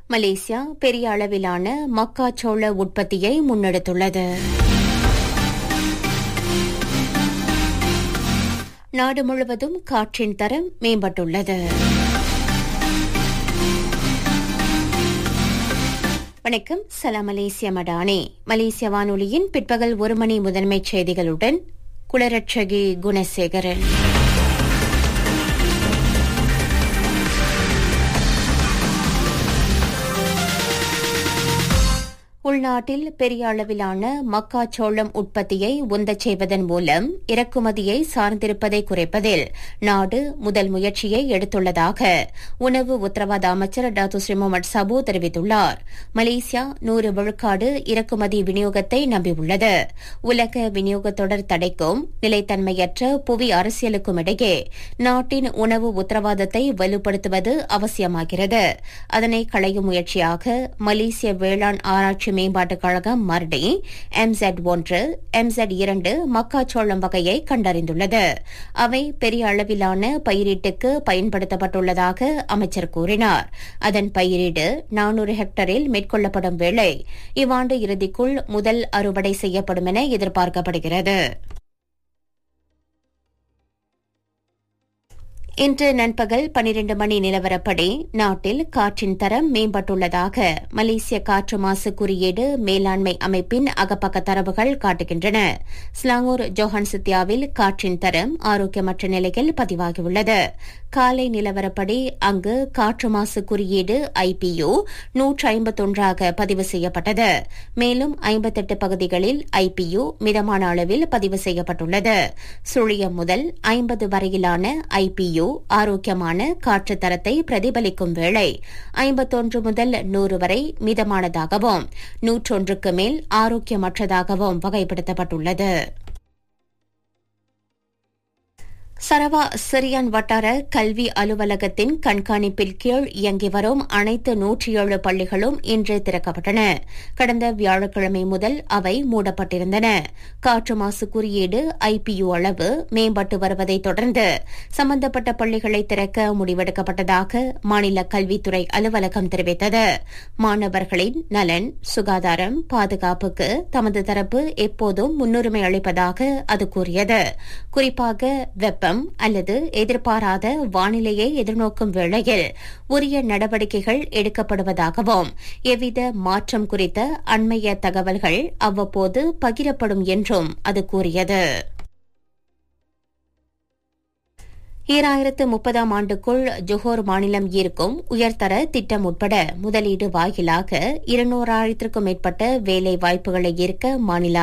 Malaysia பெரிய அளவிலான மக்காச்சோள உற்பத்தியை முன்னெடுத்துள்ளது நாடு முழுவதும் காற்றின் தரம் மேம்பட்டுள்ளது வணக்கம் சலாம் மலேசிய மடானே மலேசிய வானொலியின் பிற்பகல் ஒரு மணி முதன்மைச் செய்திகளுடன் குளரட்சகி குணசேகரன் உள்நாட்டில் பெரிய அளவிலான மக்காச்சோளம் உற்பத்தியை உந்தச் செய்வதன் மூலம் இறக்குமதியை சார்ந்திருப்பதை குறைப்பதில் நாடு முதல் முயற்சியை எடுத்துள்ளதாக உணவு உத்தரவாத அமைச்சர் டாக்டர் ஸ்ரீ முகமது சபு தெரிவித்துள்ளார் மலேசியா நூறு விழுக்காடு இறக்குமதி விநியோகத்தை நம்பியுள்ளது உலக விநியோக தொடர் தடைக்கும் நிலைத்தன்மையற்ற புவி அரசியலுக்கும் இடையே நாட்டின் உணவு உத்தரவாதத்தை வலுப்படுத்துவது அவசியமாகிறது அதனை களையும் முயற்சியாக மலேசிய வேளாண் ஆராய்ச்சி மேம்பாட்டுக் கழகம் மர்டி எம்செட் ஒன்று எம்செட் இரண்டு மக்காச்சோளம் வகையை கண்டறிந்துள்ளது அவை பெரிய அளவிலான பயிரீட்டுக்கு பயன்படுத்தப்பட்டுள்ளதாக அமைச்சர் கூறினார் அதன் பயிரீடு நானூறு ஹெக்டரில் மேற்கொள்ளப்படும் வேளை இவ்வாண்டு இறுதிக்குள் முதல் அறுவடை செய்யப்படும் என எதிர்பார்க்கப்படுகிறது இன்று நண்பகல் பனிரண்டு மணி நிலவரப்படி நாட்டில் காற்றின் தரம் மேம்பட்டுள்ளதாக மலேசிய காற்று மாசு குறியீடு மேலாண்மை அமைப்பின் அகப்பக்க தரவுகள் காட்டுகின்றன ஸ்லாங்கூர் ஜோஹன்சித்யாவில் காற்றின் தரம் ஆரோக்கியமற்ற நிலையில் பதிவாகியுள்ளது காலை நிலவரப்படி அங்கு காற்று மாசு குறியீடு ஐபியு நூற்று ஐம்பத்தொன்றாக பதிவு செய்யப்பட்டது மேலும் ஐம்பத்தெட்டு பகுதிகளில் ஐபியு மிதமான அளவில் பதிவு செய்யப்பட்டுள்ளது சுழியம் முதல் ஐம்பது வரையிலான ஐபியு ஆரோக்கியமான காற்று தரத்தை பிரதிபலிக்கும் வேளை ஐம்பத்தொன்று முதல் நூறு வரை மிதமானதாகவும் நூற்றொன்றுக்கு மேல் ஆரோக்கியமற்றதாகவும் வகைப்படுத்தப்பட்டுள்ளது சரவா சிரியான் வட்டார கல்வி அலுவலகத்தின் கண்காணிப்பில் கீழ் இயங்கி வரும் அனைத்து நூற்றி ஏழு பள்ளிகளும் இன்று திறக்கப்பட்டன கடந்த வியாழக்கிழமை முதல் அவை மூடப்பட்டிருந்தன காற்று மாசு குறியீடு ஐபியு அளவு மேம்பட்டு வருவதைத் தொடர்ந்து சம்பந்தப்பட்ட பள்ளிகளை திறக்க முடிவெடுக்கப்பட்டதாக மாநில கல்வித்துறை அலுவலகம் தெரிவித்தது மாணவர்களின் நலன் சுகாதாரம் பாதுகாப்புக்கு தமது தரப்பு எப்போதும் முன்னுரிமை அளிப்பதாக அது கூறியது குறிப்பாக வெப்ப வெப்பம் அல்லது எதிர்பாராத வானிலையை எதிர்நோக்கும் வேளையில் உரிய நடவடிக்கைகள் எடுக்கப்படுவதாகவும் எவ்வித மாற்றம் குறித்த அண்மைய தகவல்கள் அவ்வப்போது பகிரப்படும் என்றும் அது கூறியது ஈராயிரத்து முப்பதாம் ஆண்டுக்குள் ஜொஹோர் மாநிலம் ஈர்க்கும் உயர்தர திட்டம் உட்பட முதலீடு வாயிலாக இருநூறாயிரத்திற்கும் மேற்பட்ட வேலை வாய்ப்புகளை ஈர்க்க மாநில